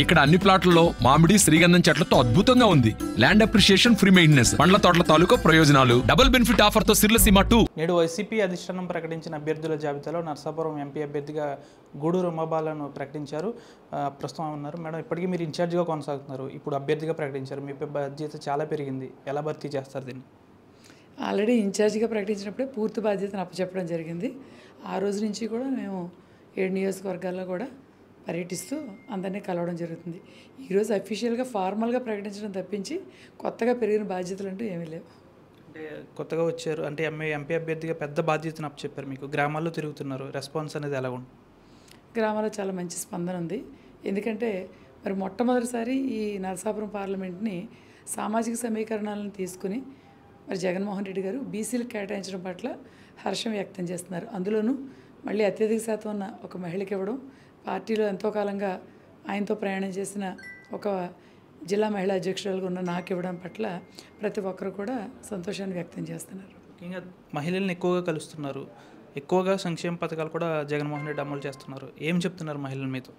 ఇక్కడ అన్ని ప్లాట్లలో మామిడి శ్రీగంధం చెట్లతో అద్భుతంగా ఉంది ల్యాండ్ అప్రిషియేషన్ ఫ్రీ మెయింటెనెన్స్ పండ్ల తోటల తాలూకా ప్రయోజనాలు డబుల్ బెనిఫిట్ ఆఫర్ తో సిర్లసీమ టూ నేడు వైసీపీ అధిష్టానం ప్రకటించిన అభ్యర్థుల జాబితాలో నర్సాపురం ఎంపీ అభ్యర్థిగా గూడూరు ఉమాబాలను ప్రకటించారు ఆ, ప్రస్తుతం ఉన్నారు మేడం ఇప్పటికీ మీరు ఇన్ఛార్జిగా కొనసాగుతున్నారు ఇప్పుడు అభ్యర్థిగా ప్రకటించారు మీ బాధ్యత చాలా పెరిగింది ఎలా భర్తీ చేస్తారు దీన్ని ఆల్రెడీ ఇన్ఛార్జిగా ప్రకటించినప్పుడే పూర్తి బాధ్యతను అప్పచెప్పడం జరిగింది ఆ రోజు నుంచి కూడా మేము ఏడు నియోజకవర్గాల్లో కూడా పర్యటిస్తూ అందరినీ కలవడం జరుగుతుంది ఈరోజు అఫీషియల్గా ఫార్మల్గా ప్రకటించడం తప్పించి కొత్తగా పెరిగిన బాధ్యతలు అంటూ ఏమీ లేవు అంటే కొత్తగా వచ్చారు అంటే ఎంఏ ఎంపీ అభ్యర్థిగా పెద్ద బాధ్యతను అప్పచెప్పారు మీకు గ్రామాల్లో తిరుగుతున్నారు రెస్పాన్స్ అనేది ఎలా ఉంది గ్రామాల్లో చాలా మంచి స్పందన ఉంది ఎందుకంటే మరి మొట్టమొదటిసారి ఈ నరసాపురం పార్లమెంట్ని సామాజిక సమీకరణాలను తీసుకుని మరి జగన్మోహన్ రెడ్డి గారు బీసీలకు కేటాయించడం పట్ల హర్షం వ్యక్తం చేస్తున్నారు అందులోనూ మళ్ళీ అత్యధిక శాతం ఉన్న ఒక మహిళకి ఇవ్వడం పార్టీలో ఎంతో కాలంగా ఆయనతో ప్రయాణం చేసిన ఒక జిల్లా మహిళా అధ్యక్షురాలుగా ఉన్న నాకు ఇవ్వడం పట్ల ప్రతి ఒక్కరు కూడా సంతోషాన్ని వ్యక్తం చేస్తున్నారు ముఖ్యంగా మహిళల్ని ఎక్కువగా కలుస్తున్నారు ఎక్కువగా సంక్షేమ పథకాలు కూడా జగన్మోహన్ రెడ్డి అమలు చేస్తున్నారు ఏం చెప్తున్నారు మహిళల మీతో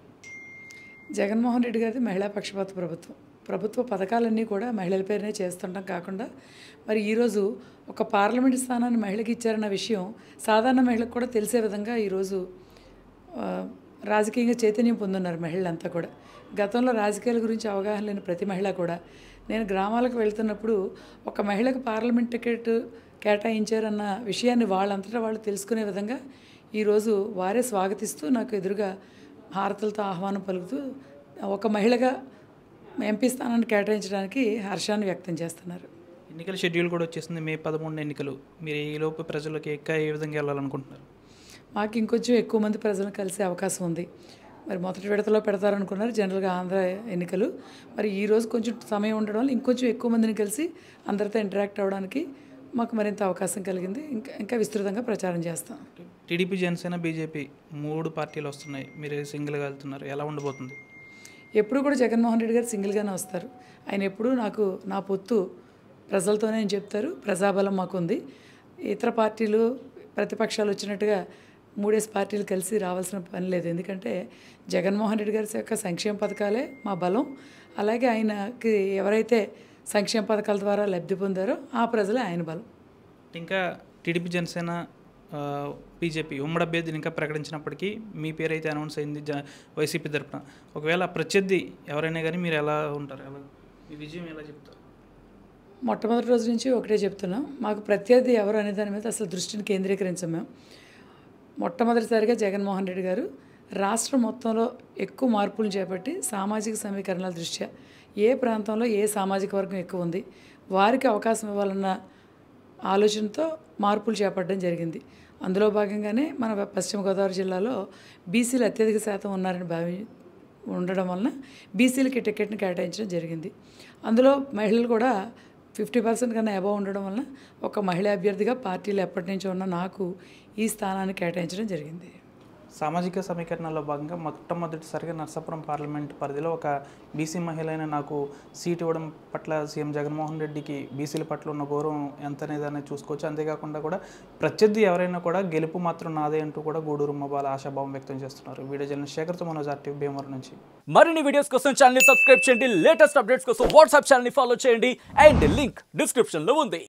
జగన్మోహన్ రెడ్డి గారిది మహిళా పక్షపాత ప్రభుత్వం ప్రభుత్వ పథకాలన్నీ కూడా మహిళల పేరునే చేస్తుంటాం కాకుండా మరి ఈరోజు ఒక పార్లమెంట్ స్థానాన్ని మహిళకి ఇచ్చారన్న విషయం సాధారణ మహిళకు కూడా తెలిసే విధంగా ఈరోజు ఆ, రాజకీయంగా చైతన్యం పొందున్నారు మహిళలంతా కూడా గతంలో రాజకీయాల గురించి అవగాహన లేని ప్రతి మహిళ కూడా నేను గ్రామాలకు వెళ్తున్నప్పుడు ఒక మహిళకు పార్లమెంట్ టికెట్ కేటాయించారన్న విషయాన్ని వాళ్ళంతటా వాళ్ళు తెలుసుకునే విధంగా ఈరోజు వారే స్వాగతిస్తూ నాకు ఎదురుగా హారతులతో ఆహ్వానం పలుకుతూ ఒక మహిళగా ఎంపీ స్థానాన్ని కేటాయించడానికి హర్షాన్ని వ్యక్తం చేస్తున్నారు ఎన్నికల షెడ్యూల్ కూడా వచ్చేసింది మే పదమూడు ఎన్నికలు మీరు ఈ లోపు ప్రజలకి ఇంకా ఏ విధంగా వెళ్ళాలనుకుంటున్నారు మాకు ఇంకొంచెం ఎక్కువ మంది ప్రజలను కలిసే అవకాశం ఉంది మరి మొదటి విడతలో పెడతారనుకున్నారు జనరల్గా ఆంధ్ర ఎన్నికలు మరి ఈ రోజు కొంచెం సమయం ఉండడం వల్ల ఇంకొంచెం ఎక్కువ మందిని కలిసి అందరితో ఇంటరాక్ట్ అవ్వడానికి మాకు మరింత అవకాశం కలిగింది ఇంకా ఇంకా విస్తృతంగా ప్రచారం చేస్తాం టీడీపీ జనసేన బీజేపీ మూడు పార్టీలు వస్తున్నాయి మీరు సింగిల్గా వెళ్తున్నారు ఎలా ఉండబోతుంది ఎప్పుడు కూడా జగన్మోహన్ రెడ్డి గారు సింగిల్గానే వస్తారు ఆయన ఎప్పుడూ నాకు నా పొత్తు ప్రజలతోనే అని చెప్తారు ప్రజాబలం మాకు ఉంది ఇతర పార్టీలు ప్రతిపక్షాలు వచ్చినట్టుగా మూడేసి పార్టీలు కలిసి రావాల్సిన పని లేదు ఎందుకంటే జగన్మోహన్ రెడ్డి గారి యొక్క సంక్షేమ పథకాలే మా బలం అలాగే ఆయనకి ఎవరైతే సంక్షేమ పథకాల ద్వారా లబ్ధి పొందారో ఆ ప్రజలే ఆయన బలం ఇంకా టీడీపీ జనసేన ఆ, బీజేపీ ఉమ్మడి అభ్యర్థిని ఇంకా ప్రకటించినప్పటికీ మీ పేరు అయితే అనౌన్స్ అయింది జ వైసీపీ తరపున ఒకవేళ ప్రత్యర్థి ఎవరైనా కానీ మీరు ఎలా ఉంటారు ఎలా మీ విజయం ఎలా చెప్తారు మొట్టమొదటి రోజు నుంచి ఒకటే చెప్తున్నాం మాకు ప్రత్యర్థి ఎవరు అనే దాని మీద అసలు దృష్టిని కేంద్రీకరించాం మేము మొట్టమొదటిసారిగా జగన్మోహన్ రెడ్డి గారు రాష్ట్రం మొత్తంలో ఎక్కువ మార్పులు చేపట్టి సామాజిక సమీకరణల దృష్ట్యా ఏ ప్రాంతంలో ఏ సామాజిక వర్గం ఎక్కువ ఉంది వారికి అవకాశం ఇవ్వాలన్న ఆలోచనతో మార్పులు చేపట్టడం జరిగింది అందులో భాగంగానే మన పశ్చిమ గోదావరి జిల్లాలో బీసీలు అత్యధిక శాతం ఉన్నారని భావి ఉండడం వలన బీసీలకి టికెట్ని కేటాయించడం జరిగింది అందులో మహిళలు కూడా ఫిఫ్టీ పర్సెంట్ కన్నా అబవ్ ఉండడం వలన ఒక మహిళా అభ్యర్థిగా పార్టీలు ఎప్పటి నుంచో ఉన్న నాకు ఈ స్థానాన్ని కేటాయించడం జరిగింది సామాజిక సమీకరణలో భాగంగా మొట్టమొదటిసారిగా నర్సాపురం పార్లమెంట్ పరిధిలో ఒక బీసీ మహిళ అయిన నాకు సీట్ ఇవ్వడం పట్ల సీఎం జగన్మోహన్ రెడ్డికి బీసీల పట్ల ఉన్న గౌరవం ఎంత అనేది చూసుకోవచ్చు అంతేకాకుండా కూడా ప్రత్యర్థి ఎవరైనా కూడా గెలుపు మాత్రం నాదే అంటూ కూడా గూడూరు మొబైల్ ఆశాభావం వ్యక్తం చేస్తున్నారు వీడియో జర్నలిస్ట్ శేఖర్తో మనోజ్ ఆర్టీవీ భీమవరం నుంచి మరిన్ని వీడియోస్ కోసం ఛానల్ ని సబ్స్క్రైబ్ చేయండి లేటెస్ట్ అప్డేట్స్ కోసం వాట్సాప్ ఛానల్ ని ఫాలో చేయండి అండ్ లింక్ డిస్క్రిప్షన్ లో ఉంది